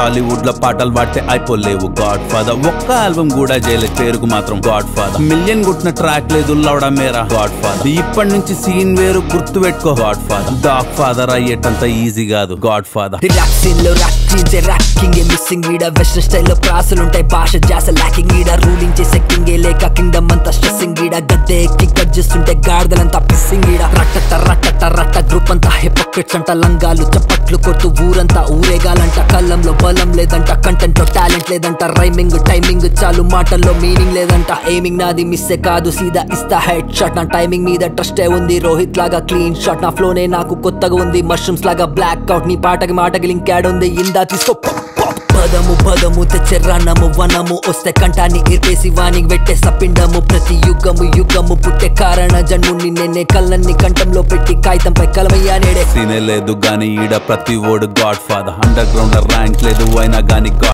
టాలీవుడ్ లో పాటలు పాడితే అయిపోలేవు గాడ్ ఫాదర్ ఒక్క ఆల్బమ్ కూడా చేయలేదు పేరుకు మాత్రం గాడ్ ఫాదర్ మిలియన్ కొట్టిన ట్రాక్ లేదు లౌడా మేరా గాడ్ ఫాదర్ ఇప్పటి నుంచి సీన్ వేరు గుర్తు పెట్టుకో గాడ్ ఫాదర్ డాగ్ ఫాదర్ అయ్యేటంత ఈజీ కాదు గాడ్ ఫాదర్ ర్యాప్ సీన్ లో ర్యాప్ చేసే ర్యాకింగ్ ఏ మిస్సింగ్ ఈడ వెస్టర్న్ స్టైల్లో ప్రాసలు ఉంటాయి భాష జాస లాకింగ్ ఈడ రూలింగ్ చేసే కింగ్ ఏ లేక కింగ్డమ్ అంతా స్ట్రెస్సింగ్ ఈడ గద్దె ఎక్కి కట్ చేస్తుంటే గాడిదలంతా పిస్సింగ్ ఈడ రట్టట రట్టట రట్ట గ్రూప్ అంతా హిపోక్రిట్స్ అంట లంగాలు చప్పట్లు కొడుతూ ఊరంతా ఊరేగాలంట కళ్ళంలో బలం లేదంట కంటెంట్ లో టాలెంట్ లేదంట రైమింగ్ టైమింగ్ చాలు మాటల్లో మీనింగ్ లేదంట ఎయిమింగ్ నాది మిస్సే కాదు సీదా ఇస్తా హెడ్ షాట్ నా టైమింగ్ మీద ట్రస్టే ఉంది రోహిత్ లాగా క్లీన్ షాట్ నా ఫ్లోనే నాకు కొత్తగా ఉంది మష్రూమ్స్ లాగా బ్లాక్ అవుట్ నీ పాటకి మాటకి లింక్ యాడ్ ఉంది ఇందా తీసుకో ప- ప- పదము పదము తెచ్చే రన్నము వనము వస్తే కంఠాన్ని ఇర్పేసి వానికి పెట్టే సపిండము ప్రతి యుగము యుగము పుట్టే కారణ జన్ముని నేనే కళ్ళన్ని కంఠంలో పెట్టి కాగితంపై కలమయ్యా నేడే సీనే లేదు గాని ఈడ ప్రతి ఓడు Godfather underground rank లేదు అయినా గాని గాడ్